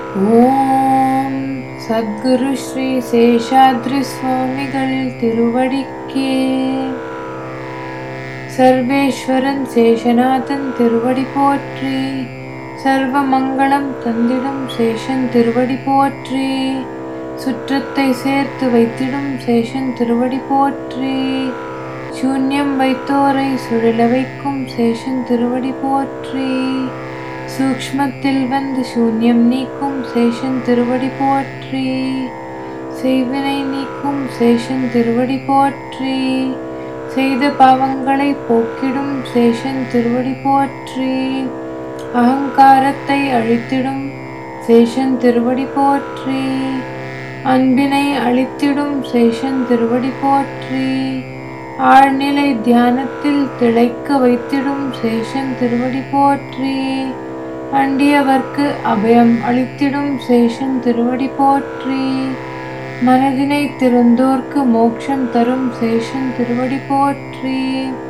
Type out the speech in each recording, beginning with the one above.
ஓம் சத்குரு ஸ்ரீ சேஷாத்ரி சுவாமிகள் திருவடிக்கே சர்வேஸ்வரன் சேஷநாதன் திருவடி போற்றி சர்வ மங்களம் தந்திடும் சேஷன் திருவடி போற்றி சுற்றத்தை சேர்த்து வைத்திடும் சேஷன் திருவடி போற்றி சூன்யம் வைத்தோரை சுழல வைக்கும் சேஷன் திருவடி போற்றி சூக்ஷ்மத்தில் வந்து சூன்யம் நீக்கும் சேஷன் திருவடி போற்றி செய்வினை நீக்கும் சேஷன் திருவடி போற்றி செய்த பாவங்களை போக்கிடும் சேஷன் திருவடி போற்றி அகங்காரத்தை அழித்திடும் சேஷன் திருவடி போற்றி அன்பினை அழித்திடும் சேஷன் திருவடி போற்றி ஆழ்நிலை தியானத்தில் திளைக்க வைத்திடும் சேஷன் திருவடி போற்றி அண்டியவர்க்கு அபயம் அளித்திடும் சேஷன் திருவடி போற்றி மனதினை திறந்தோர்க்கு மோட்சம் தரும் சேஷன் திருவடி போற்றி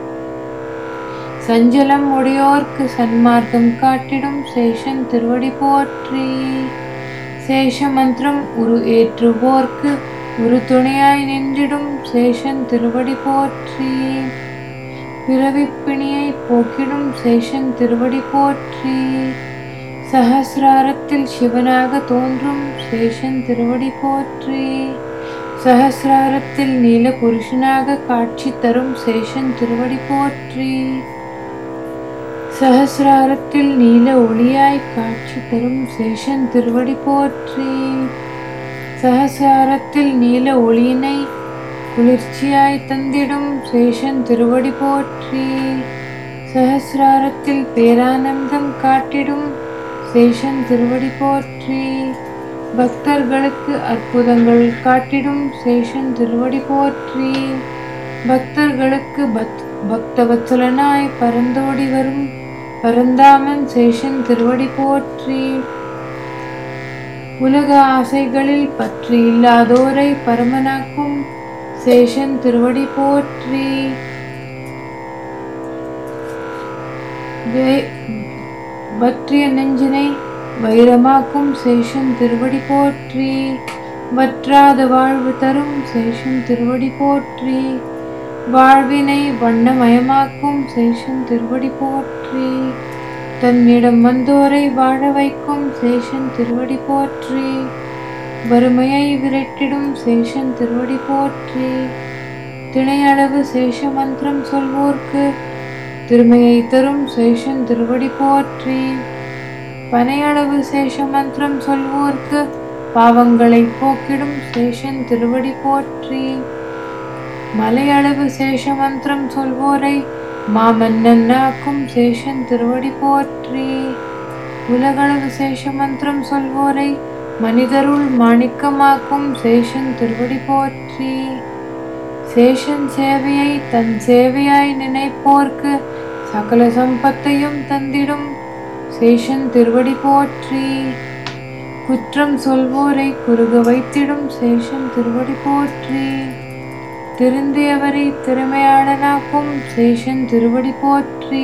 சஞ்சலம் உடையோர்க்கு சன்மார்க்கம் காட்டிடும் சேஷன் திருவடி போற்றி சேஷ மந்திரம் உரு ஏற்றுவோர்க்கு ஒரு துணையாய் நின்றிடும் சேஷன் திருவடி போற்றி பிறவிப்பிணியை போக்கிடும் சேஷன் திருவடி போற்றி சஹசிராரத்தில் சிவனாக தோன்றும் சேஷன் திருவடி போற்றி சஹசிராரத்தில் நீல புருஷனாக காட்சி தரும் சேஷன் திருவடி போற்றி சஹசிராரத்தில் நீல ஒளியாய் காட்சி தரும் சேஷன் திருவடி போற்றி சஹசிராரத்தில் நீல ஒளியினை குளிர்ச்சியாய் தந்திடும் சேஷன் திருவடி போற்றி சஹசிராரத்தில் பேரானந்தம் காட்டிடும் சேஷன் திருவடி போற்றி பக்தர்களுக்கு அற்புதங்கள் காட்டிடும் சேஷன் திருவடி போற்றி பக்தர்களுக்கு பத் பக்தவத்சலனாய் பரந்தோடி வரும் பரந்தாமன் சேஷன் திருவடி போற்றி உலக ஆசைகளில் பற்று இல்லாதோரை பரமனாக்கும் சேஷன் திருவடி போற்றி வே- வற்றிய நெஞ்சினை வைரமாக்கும் சேஷன் திருவடி போற்றி வற்றாத வாழ்வு தரும் சேஷன் திருவடி போற்றி வாழ்வினை வண்ணமயமாக்கும் சேஷன் திருவடி போற்றி தன்னிடம் வந்தோரை வாழ வைக்கும் சேஷன் திருவடி போற்றி வறுமையை விரட்டிடும் சேஷன் திருவடி போற்றி திணையளவு சேஷ மந்திரம் சொல்வோர்க்கு திருமையை தரும் சேஷன் திருவடி போற்றி பனையளவு சேஷ மந்திரம் சொல்வோர்க்கு பாவங்களை போக்கிடும் சேஷன் திருவடி போற்றி மலையளவு சேஷ மந்திரம் சொல்வோரை மாமன்னனாக்கும் சேஷன் திருவடி போற்றி உலகளவு சேஷ மந்திரம் சொல்வோரை மனிதருள் மாணிக்கமாக்கும் சேஷன் திருவடி போற்றி சேஷன் சேவையை தன் சேவையாய் நினைப்போர்க்கு சகல சம்பத்தையும் தந்திடும் சேஷன் திருவடி போற்றி குற்றம் சொல்வோரை குறுக வைத்திடும் சேஷன் திருவடி போற்றி திருந்தியவரை திறமையாளனாக்கும் சேஷன் திருவடி போற்றி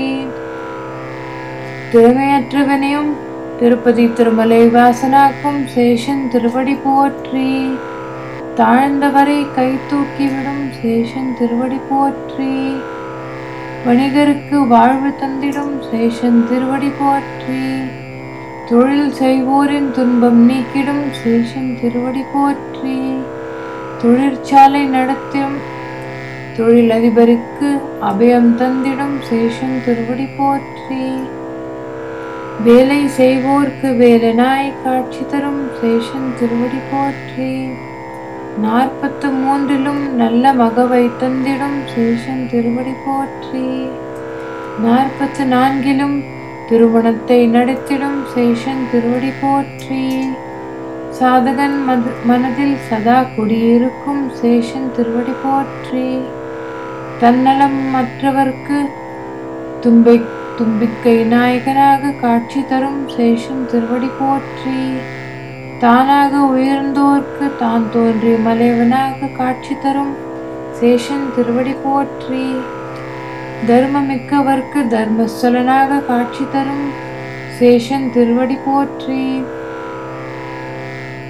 திறமையற்றவனையும் திருப்பதி திருமலை வாசனாக்கும் சேஷன் திருவடி போற்றி தாழ்ந்தவரை கை தூக்கிவிடும் சேஷன் திருவடி போற்றி வணிகருக்கு வாழ்வு தந்திடும் சேஷன் திருவடி போற்றி தொழில் செய்வோரின் துன்பம் நீக்கிடும் சேஷன் திருவடி போற்றி தொழிற்சாலை நடத்தும் தொழிலதிபருக்கு அபயம் தந்திடும் சேஷன் திருவடி போற்றி வேலை செய்வோர்க்கு வேலனாய் காட்சி தரும் சேஷன் திருவடி போற்றி நாற்பத்து மூன்றிலும் நல்ல மகவை தந்திடும் சேஷன் திருவடி போற்றி நாற்பத்து நான்கிலும் திருமணத்தை நடத்திடும் சேஷன் திருவடி போற்றி சாதகன் மது- மனதில் சதா குடியிருக்கும் சேஷன் திருவடி போற்றி தன்னலம் மற்றவர்க்கு தும்பை தும்பிக்கை நாயகனாக காட்சி தரும் சேஷன் திருவடி போற்றி தானாக உயர்ந்தோர்க்கு தான் தோன்றிய மலைவனாக காட்சி தரும் சேஷன் திருவடி போற்றி தர்மமிக்கவர்க்கு தர்மஸ்தலனாக காட்சி தரும் சேஷன் திருவடி போற்றி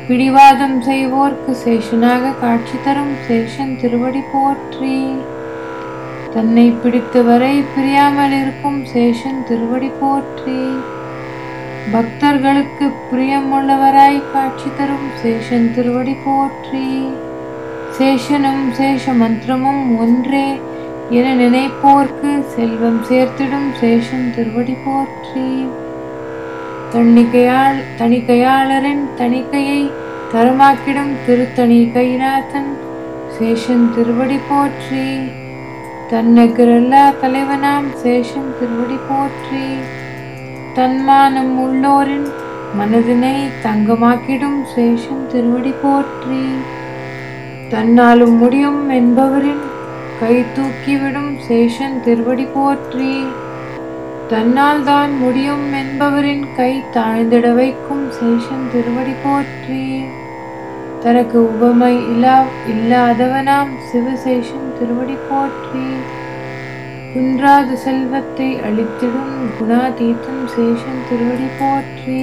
பிடிவாதம் செய்வோர்க்கு சேஷனாக காட்சி தரும் சேஷன் திருவடி போற்றி தன்னை பிடித்தவரை பிரியாமல் இருக்கும் சேஷன் திருவடி போற்றி பக்தர்களுக்கு பிரியமுள்ளவராய் காட்சி தரும் சேஷன் திருவடி போற்றி சேஷனும் சேஷ மந்திரமும் ஒன்றே என நினைப்போர்க்கு செல்வம் சேர்த்திடும் சேஷன் திருவடி போற்றி தணிக்கையாள் தணிக்கையாளரின் தணிக்கையை தரமாக்கிடும் திருத்தணி கைநாதன் சேஷன் திருவடி போற்றி தன்னகரெல்லா தலைவனாம் சேஷன் திருவடி போற்றி தன்மானம் உள்ளோரின் மனதினை தங்கமாக்கிடும் சேஷன் திருவடி போற்றி தன்னாலும் முடியும் என்பவரின் கை தூக்கிவிடும் சேஷன் திருவடி போற்றி தன்னால் தான் முடியும் என்பவரின் கை தாழ்ந்திட வைக்கும் சேஷன் திருவடி போற்றி தனக்கு உபமை இல்லா இல்லாதவனாம் சிவசேஷன் திருவடி போற்றி குன்றாத செல்வத்தை அளித்திடும் குணாதீத்தன் சேஷன் திருவடி போற்றி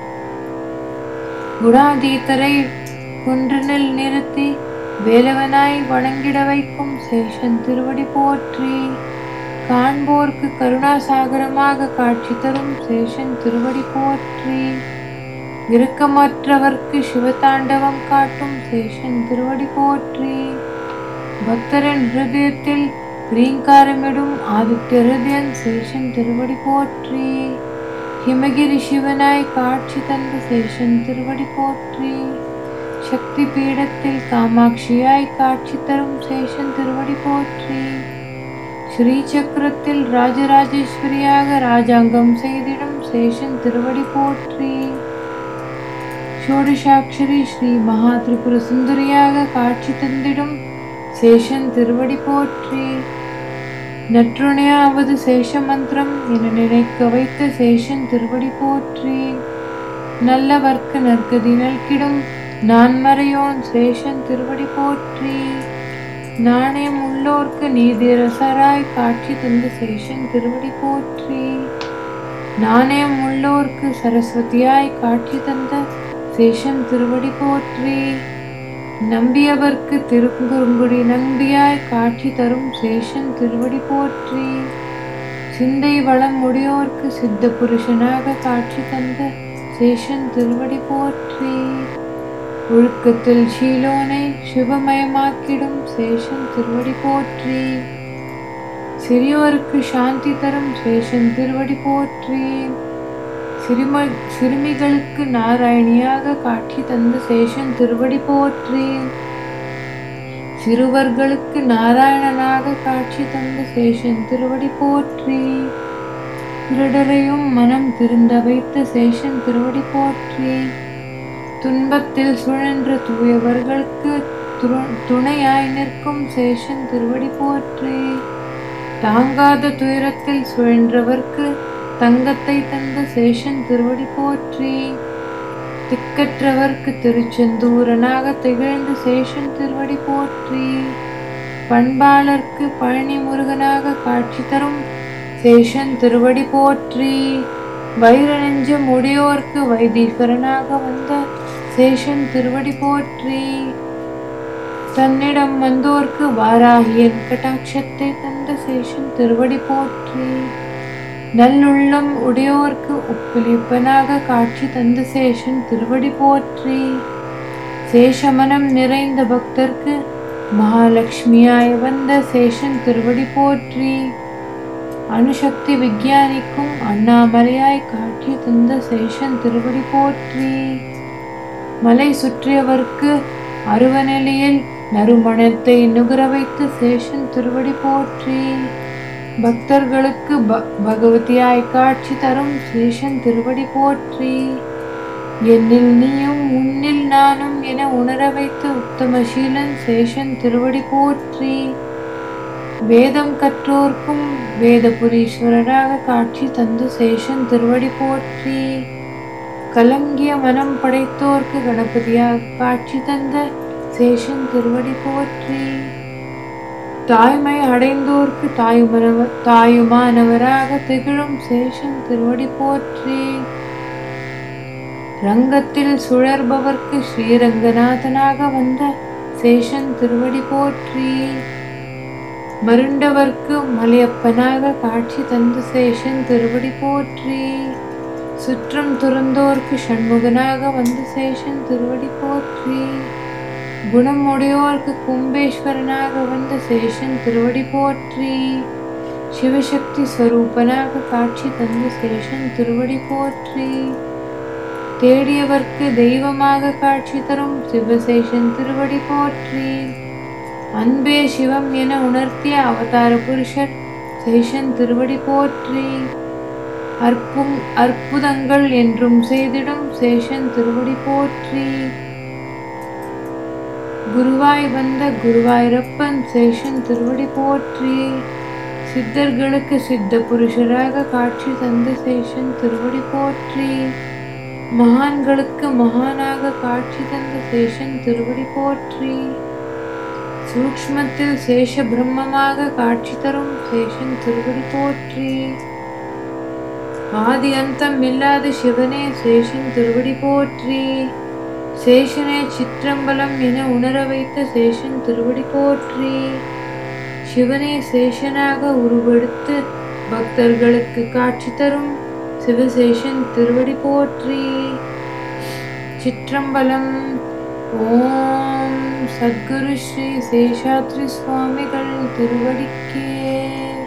குணாதீத்தரை குன்றினில் நிறுத்தி வேலவனாய் வணங்கிட வைக்கும் சேஷன் திருவடி போற்றி காண்போர்க்கு கருணாசாகரமாக காட்சி தரும் சேஷன் திருவடி போற்றி இரக்கமற்றவர்க்கு சிவதாண்டவம் காட்டும் சேஷன் திருவடி போற்றி பக்தரின் ஹிருதயத்தில் ரீங்காரமிடும் ஆதித்ய ஹிருதயன் சேஷன் திருவடி போற்றி ஹிமகிரி சிவனாய் காட்சி தந்த சேஷன் திருவடி போற்றி சக்தி பீடத்தில் காமாட்சியாய் காட்சி தரும் சேஷன் திருவடி போற்றி ஸ்ரீ சக்கரத்தில் ராஜராஜேஸ்வரியாக ராஜாங்கம் செய்திடும் சேஷன் திருவடி போற்றி ஷோடசாட்சரி ஸ்ரீ மகா திரிபுர சுந்தரியாக காட்சி தந்திடும் சேஷன் திருவடி போற்றி நற்றுணையாவது சேஷ மந்திரம் என நினைக்க வைத்த சேஷன் திருவடி போற்றி நல்லவர்க்கு நற்கதி நல்கிடும் நான்மறையோன் சேஷன் திருவடி போற்றி நாணயம் உள்ளோர்க்கு நீதிரசராய் காட்சி தந்த சேஷன் திருவடி போற்றி நாணயம் உள்ளோர்க்கு சரஸ்வதியாய் காட்சி தந்த சேஷன் திருவடி போற்றி நம்பியவர்க்கு திருக்குறுங்குடி நம்பியாய் காட்சி தரும் சேஷன் திருவடி போற்றி சிந்தை வளம் உடையோர்க்கு சித்த புருஷனாக காட்சி தந்த சேஷன் திருவடி போற்றி ஒழுக்கத்தில் ஷீலோனை சிவமயமாக்கிடும் சேஷன் திருவடி போற்றி சிறியோருக்கு சாந்தி தரும் சேஷன் திருவடி போற்றி சிறும சிறுமிகளுக்கு நாராயணியாக காட்சி தந்த சேஷன் திருவடி போற்றி சிறுவர்களுக்கு நாராயணனாக காட்சி தந்த சேஷன் திருவடி போற்றி திருடரையும் மனம் திருந்த வைத்த சேஷன் திருவடி போற்றி துன்பத்தில் சுழன்ற தூயவர்களுக்கு துரு- துணையாய் நிற்கும் சேஷன் திருவடி போற்றி தாங்காத துயரத்தில் சுழன்றவர்க்கு தங்கத்தை தந்த சேஷன் திருவடி போற்றி திக்கற்றவர்க்கு திருச்செந்தூரனாக திகழ்ந்த சேஷன் திருவடி போற்றி பண்பாளர்க்கு பழனி முருகனாக காட்சி தரும் சேஷன் திருவடி போற்றி வைர நெஞ்சம் உடையோர்க்கு வைத்தீஸ்வரனாக வந்த சேஷன் திருவடி போற்றி தன்னிடம் வந்தோர்க்கு வாராகியன் கட்டாட்சத்தை தந்த சேஷன் திருவடி போற்றி நல்லுள்ளம் உடையோர்க்கு ஒப்புளிப்பனாக காட்சி தந்த சேஷன் திருவடி போற்றி சேஷமனம் நிறைந்த பக்தர்க்கு மகாலட்சுமியாய் வந்த சேஷன் திருவடி போற்றி அணுசக்தி விஞ்ஞானிக்கும் அண்ணாமலையாய் காட்சி தந்த சேஷன் திருவடி போற்றி மலை சுற்றியவர்க்கு அருவநிலையில் நறுமணத்தை நுகர வைத்த சேஷன் திருவடி போற்றி பக்தர்களுக்கு ப- பகவதியாய் காட்சி தரும் சேஷன் திருவடி போற்றி என்னில் நீயும் உன்னில் நானும் என உணர வைத்த உத்தமசீலன் சேஷன் திருவடி போற்றி வேதம் கற்றோர்க்கும் வேதபுரீஸ்வரராக காட்சி தந்து சேஷன் திருவடி போற்றி கலங்கிய மனம் படைத்தோர்க்கு கணபதியாக காட்சி தந்த சேஷன் திருவடி போற்றி தாய்மை அடைந்தோர்க்கு தாயுமனவ தாயுமானவராக திகழும் சேஷன் திருவடி போற்றி ரங்கத்தில் சுழற்பவர்க்கு ஸ்ரீரங்கநாதனாக வந்த சேஷன் திருவடி போற்றி மருண்டவர்க்கு மலையப்பனாக காட்சி தந்த சேஷன் திருவடி போற்றி சுற்றம் துறந்தோர்க்கு சண்முகனாக வந்த சேஷன் திருவடி போற்றி குணம் உடையோர்க்கு கும்பேஸ்வரனாக வந்த சேஷன் திருவடி போற்றி சிவசக்தி ஸ்வரூபனாக காட்சி தந்த சேஷன் திருவடி போற்றி தேடியவர்க்கு தெய்வமாக காட்சி தரும் சிவசேஷன் திருவடி போற்றி அன்பே சிவம் என உணர்த்திய அவதார புருஷர் சேஷன் திருவடி போற்றி அற்பும் அற்புதங்கள் என்றும் செய்திடும் சேஷன் திருவடி போற்றி குருவாய் வந்த குருவாயூரப்பன் சேஷன் திருவடி போற்றி சித்தர்களுக்கு சித்த புருஷராக காட்சி தந்த சேஷன் திருவடி போற்றி மகான்களுக்கு மகானாக காட்சி தந்த சேஷன் திருவடி போற்றி சூக்ஷ்மத்தில் சேஷ பிரம்மமாக காட்சி தரும் சேஷன் திருவடி போற்றி ஆதி அந்தம் இல்லாத சிவனே சேஷன் திருவடி போற்றி சேஷனே சிற்றம்பலம் என உணர வைத்த சேஷன் திருவடி போற்றி சிவனே சேஷனாக உருவெடுத்து பக்தர்களுக்கு காட்சி தரும் சிவசேஷன் திருவடி போற்றி சிற்றம்பலம் ஓம் சத்குரு ஸ்ரீ சேஷாத்ரி சுவாமிகள் திருவடிக்கே